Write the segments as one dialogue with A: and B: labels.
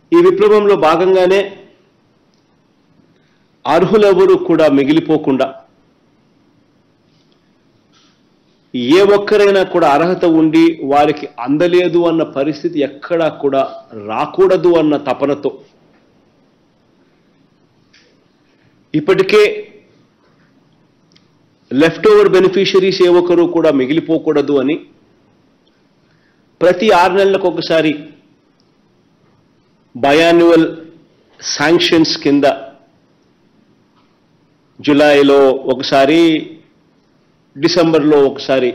A: ఈ విప్లవంలో భాగంగానే అర్హులెవరూ కూడా మిగిలిపోకుండా ఏ ఒక్కరైనా కూడా అర్హత ఉండి వారికి అందలేదు అన్న పరిస్థితి ఎక్కడా కూడా రాకూడదు అన్న తపనతో ఇప్పటికే లెఫ్ట్ ఓవర్ బెనిఫిషరీస్ ఏ ఒక్కరు కూడా మిగిలిపోకూడదు అని ప్రతి ఆరు నెలలకు ఒకసారి బయాన్యువల్ శాంక్షన్స్ కింద జులైలో ఒకసారి డిసెంబర్లో ఒకసారి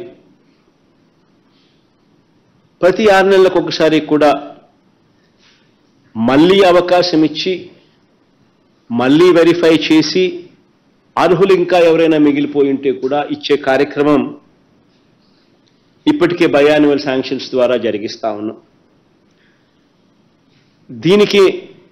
A: ప్రతి ఆరు నెలలకు ఒకసారి కూడా మళ్ళీ అవకాశం ఇచ్చి మళ్ళీ వెరిఫై చేసి అర్హులు ఇంకా ఎవరైనా మిగిలిపోయి ఉంటే కూడా ఇచ్చే కార్యక్రమం ఇప్పటికే బయాన్యువల్ శాంక్షన్స్ ద్వారా జరిగిస్తా ఉన్నాం దీనికి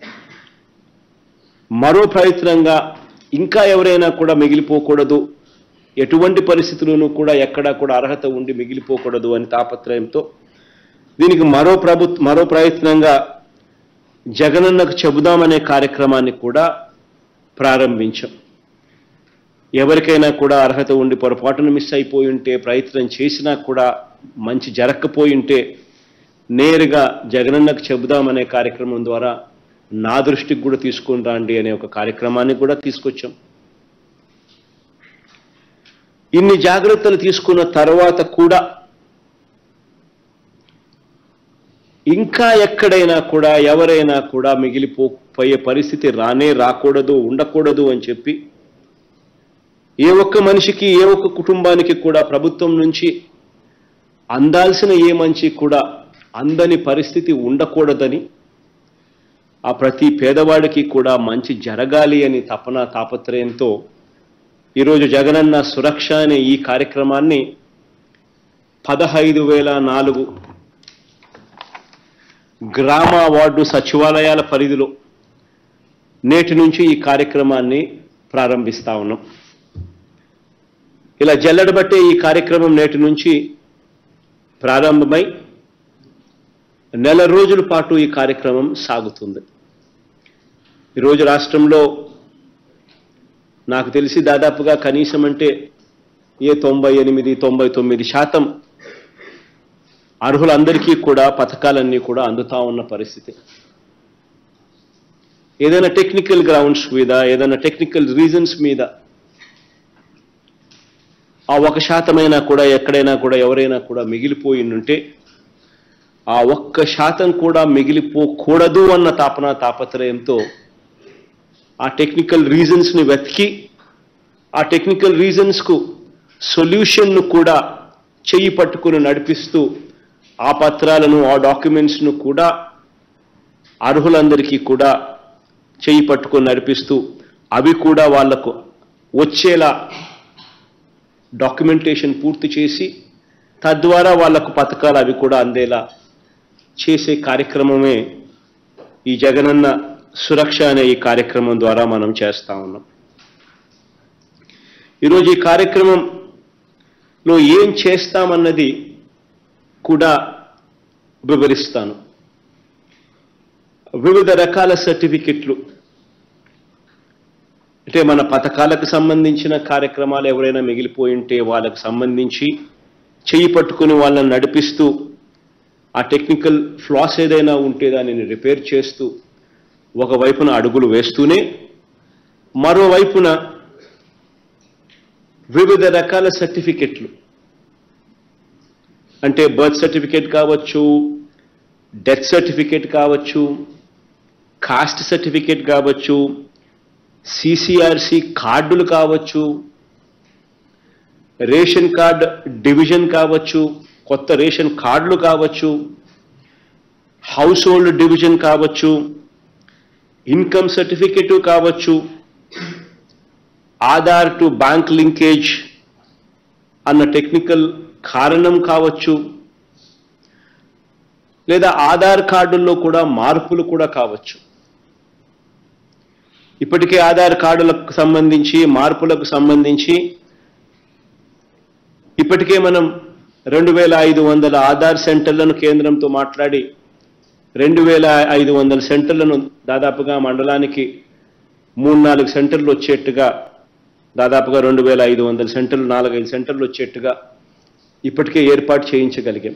A: మరో ప్రయత్నంగా ఇంకా ఎవరైనా కూడా మిగిలిపోకూడదు ఎటువంటి పరిస్థితుల్లోనూ కూడా ఎక్కడా కూడా అర్హత ఉండి మిగిలిపోకూడదు అని తాపత్రయంతో దీనికి మరో ప్రభుత్వ మరో ప్రయత్నంగా జగనన్నకు చెబుదామనే కార్యక్రమాన్ని కూడా ప్రారంభించాం ఎవరికైనా కూడా అర్హత ఉండి పొరపాటున మిస్ అయిపోయి ఉంటే ప్రయత్నం చేసినా కూడా మంచి జరగకపోయి ఉంటే నేరుగా జగనన్నకు చెబుదామనే కార్యక్రమం ద్వారా నా దృష్టికి కూడా తీసుకుని రండి అనే ఒక కార్యక్రమాన్ని కూడా తీసుకొచ్చాం ఇన్ని జాగ్రత్తలు తీసుకున్న తర్వాత కూడా ఇంకా ఎక్కడైనా కూడా ఎవరైనా కూడా మిగిలిపోయే పరిస్థితి రానే రాకూడదు ఉండకూడదు అని చెప్పి ఏ ఒక్క మనిషికి ఏ ఒక్క కుటుంబానికి కూడా ప్రభుత్వం నుంచి అందాల్సిన ఏ మంచి కూడా అందని పరిస్థితి ఉండకూడదని ఆ ప్రతి పేదవాడికి కూడా మంచి జరగాలి అని తపన తాపత్రయంతో ఈరోజు జగనన్న సురక్ష అనే ఈ కార్యక్రమాన్ని పదహైదు వేల నాలుగు గ్రామ వార్డు సచివాలయాల పరిధిలో నేటి నుంచి ఈ కార్యక్రమాన్ని ప్రారంభిస్తా ఉన్నాం ఇలా జల్లెడబట్టే ఈ కార్యక్రమం నేటి నుంచి ప్రారంభమై నెల రోజుల పాటు ఈ కార్యక్రమం సాగుతుంది ఈరోజు రాష్ట్రంలో నాకు తెలిసి దాదాపుగా కనీసం అంటే ఏ తొంభై ఎనిమిది తొంభై తొమ్మిది శాతం అర్హులందరికీ కూడా పథకాలన్నీ కూడా అందుతా ఉన్న పరిస్థితి ఏదైనా టెక్నికల్ గ్రౌండ్స్ మీద ఏదైనా టెక్నికల్ రీజన్స్ మీద ఆ ఒక శాతమైనా కూడా ఎక్కడైనా కూడా ఎవరైనా కూడా మిగిలిపోయి ఉంటే ఆ ఒక్క శాతం కూడా మిగిలిపోకూడదు అన్న తాపన తాపత్రయంతో ఆ టెక్నికల్ రీజన్స్ని వెతికి ఆ టెక్నికల్ రీజన్స్కు సొల్యూషన్ను కూడా చెయ్యి పట్టుకుని నడిపిస్తూ ఆ పత్రాలను ఆ డాక్యుమెంట్స్ను కూడా అర్హులందరికీ కూడా చెయ్యి పట్టుకొని నడిపిస్తూ అవి కూడా వాళ్లకు వచ్చేలా డాక్యుమెంటేషన్ పూర్తి చేసి తద్వారా వాళ్లకు పథకాలు అవి కూడా అందేలా చేసే కార్యక్రమమే ఈ జగనన్న సురక్ష అనే ఈ కార్యక్రమం ద్వారా మనం చేస్తా ఉన్నాం ఈరోజు ఈ కార్యక్రమంలో ఏం చేస్తామన్నది కూడా వివరిస్తాను వివిధ రకాల సర్టిఫికెట్లు అంటే మన పథకాలకు సంబంధించిన కార్యక్రమాలు ఎవరైనా మిగిలిపోయి ఉంటే వాళ్ళకు సంబంధించి చెయ్యి పట్టుకుని వాళ్ళని నడిపిస్తూ ఆ టెక్నికల్ ఫ్లాస్ ఏదైనా ఉంటే దానిని రిపేర్ చేస్తూ ఒకవైపున అడుగులు వేస్తూనే మరోవైపున వివిధ రకాల సర్టిఫికెట్లు అంటే బర్త్ సర్టిఫికేట్ కావచ్చు డెత్ సర్టిఫికేట్ కావచ్చు కాస్ట్ సర్టిఫికేట్ కావచ్చు సిసిఆర్సి కార్డులు కావచ్చు రేషన్ కార్డ్ డివిజన్ కావచ్చు కొత్త రేషన్ కార్డులు కావచ్చు హౌస్ హోల్డ్ డివిజన్ కావచ్చు ఇన్కమ్ సర్టిఫికేట్ కావచ్చు ఆధార్ టు బ్యాంక్ లింకేజ్ అన్న టెక్నికల్ కారణం కావచ్చు లేదా ఆధార్ కార్డుల్లో కూడా మార్పులు కూడా కావచ్చు ఇప్పటికే ఆధార్ కార్డులకు సంబంధించి మార్పులకు సంబంధించి ఇప్పటికే మనం రెండు వేల ఐదు వందల ఆధార్ సెంటర్లను కేంద్రంతో మాట్లాడి రెండు వేల ఐదు వందల సెంటర్లను దాదాపుగా మండలానికి మూడు నాలుగు సెంటర్లు వచ్చేట్టుగా దాదాపుగా రెండు వేల ఐదు వందల సెంటర్లు నాలుగైదు సెంటర్లు వచ్చేట్టుగా ఇప్పటికే ఏర్పాటు చేయించగలిగాం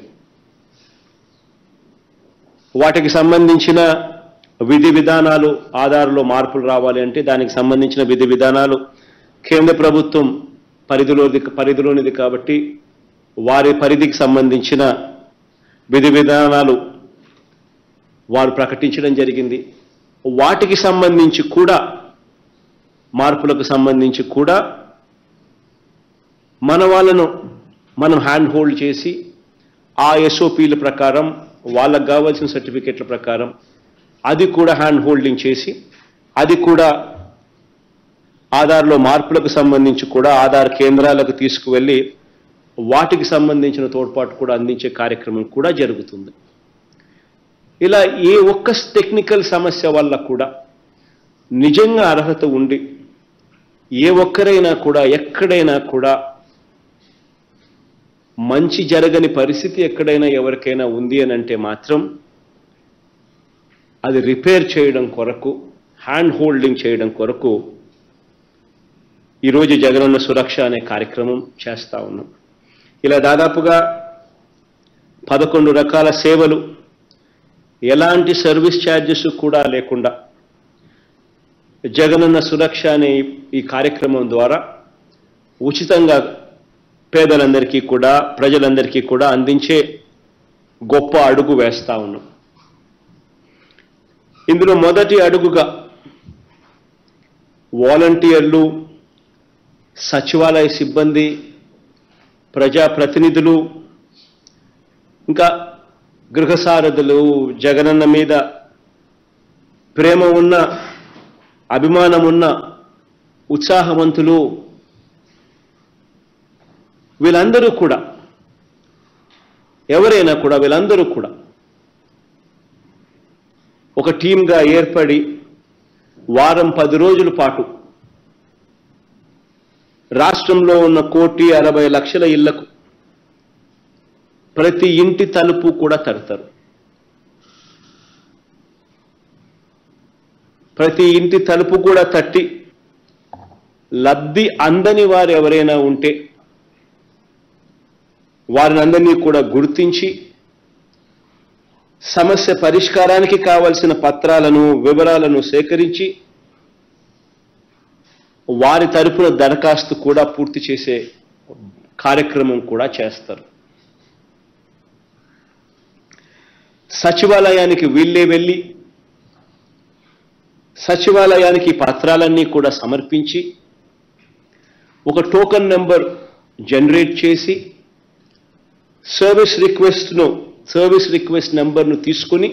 A: వాటికి సంబంధించిన విధి విధానాలు ఆధార్లో మార్పులు రావాలి అంటే దానికి సంబంధించిన విధి విధానాలు కేంద్ర ప్రభుత్వం పరిధిలోది పరిధిలోనిది కాబట్టి వారి పరిధికి సంబంధించిన విధి విధానాలు వారు ప్రకటించడం జరిగింది వాటికి సంబంధించి కూడా మార్పులకు సంబంధించి కూడా మన వాళ్ళను మనం హ్యాండ్ హోల్డ్ చేసి ఆ ఎస్ఓపీల ప్రకారం వాళ్ళకు కావాల్సిన సర్టిఫికెట్ల ప్రకారం అది కూడా హ్యాండ్ హోల్డింగ్ చేసి అది కూడా ఆధార్లో మార్పులకు సంబంధించి కూడా ఆధార్ కేంద్రాలకు తీసుకువెళ్ళి వాటికి సంబంధించిన తోడ్పాటు కూడా అందించే కార్యక్రమం కూడా జరుగుతుంది ఇలా ఏ ఒక్క టెక్నికల్ సమస్య వల్ల కూడా నిజంగా అర్హత ఉండి ఏ ఒక్కరైనా కూడా ఎక్కడైనా కూడా మంచి జరగని పరిస్థితి ఎక్కడైనా ఎవరికైనా ఉంది అని అంటే మాత్రం అది రిపేర్ చేయడం కొరకు హ్యాండ్ హోల్డింగ్ చేయడం కొరకు ఈరోజు జగనన్న సురక్ష అనే కార్యక్రమం చేస్తా ఉన్నాం ఇలా దాదాపుగా పదకొండు రకాల సేవలు ఎలాంటి సర్వీస్ ఛార్జెస్ కూడా లేకుండా జగనన్న సురక్ష అనే ఈ- ఈ కార్యక్రమం ద్వారా ఉచితంగా పేదలందరికీ కూడా ప్రజలందరికీ కూడా అందించే గొప్ప అడుగు వేస్తా ఉన్నాం ఇందులో మొదటి అడుగుగా వాలంటీర్లు సచివాలయ సిబ్బంది ప్రజాప్రతినిధులు ఇంకా గృహసారథులు జగనన్న మీద ప్రేమ ఉన్న అభిమానం ఉన్న ఉత్సాహవంతులు వీళ్ళందరూ కూడా ఎవరైనా కూడా వీళ్ళందరూ కూడా ఒక టీంగా ఏర్పడి వారం పది రోజుల పాటు రాష్ట్రంలో ఉన్న కోటి అరవై లక్షల ఇళ్లకు ప్రతి ఇంటి తలుపు కూడా తడతారు ప్రతి ఇంటి తలుపు కూడా తట్టి లబ్ధి అందని వారు ఎవరైనా ఉంటే వారిని అందరినీ కూడా గుర్తించి సమస్య పరిష్కారానికి కావలసిన పత్రాలను వివరాలను సేకరించి వారి తరపున దరఖాస్తు కూడా పూర్తి చేసే కార్యక్రమం కూడా చేస్తారు సచివాలయానికి వీళ్ళే వెళ్ళి సచివాలయానికి ఈ పత్రాలన్నీ కూడా సమర్పించి ఒక టోకన్ నెంబర్ జనరేట్ చేసి సర్వీస్ రిక్వెస్ట్ను సర్వీస్ రిక్వెస్ట్ నెంబర్ను తీసుకుని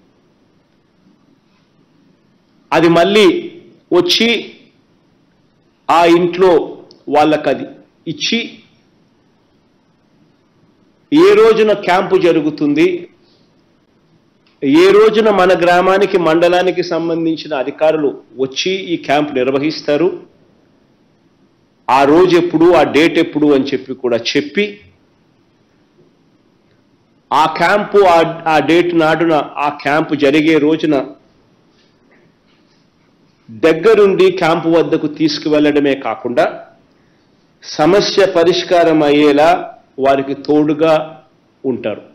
A: అది మళ్ళీ వచ్చి ఆ ఇంట్లో వాళ్ళకి అది ఇచ్చి ఏ రోజున క్యాంపు జరుగుతుంది ఏ రోజున మన గ్రామానికి మండలానికి సంబంధించిన అధికారులు వచ్చి ఈ క్యాంప్ నిర్వహిస్తారు ఆ రోజు ఎప్పుడు ఆ డేట్ ఎప్పుడు అని చెప్పి కూడా చెప్పి ఆ క్యాంపు ఆ- ఆ డేట్ నాడున ఆ క్యాంపు జరిగే రోజున దగ్గరుండి క్యాంపు వద్దకు తీసుకువెళ్ళడమే కాకుండా సమస్య పరిష్కారం అయ్యేలా వారికి తోడుగా ఉంటారు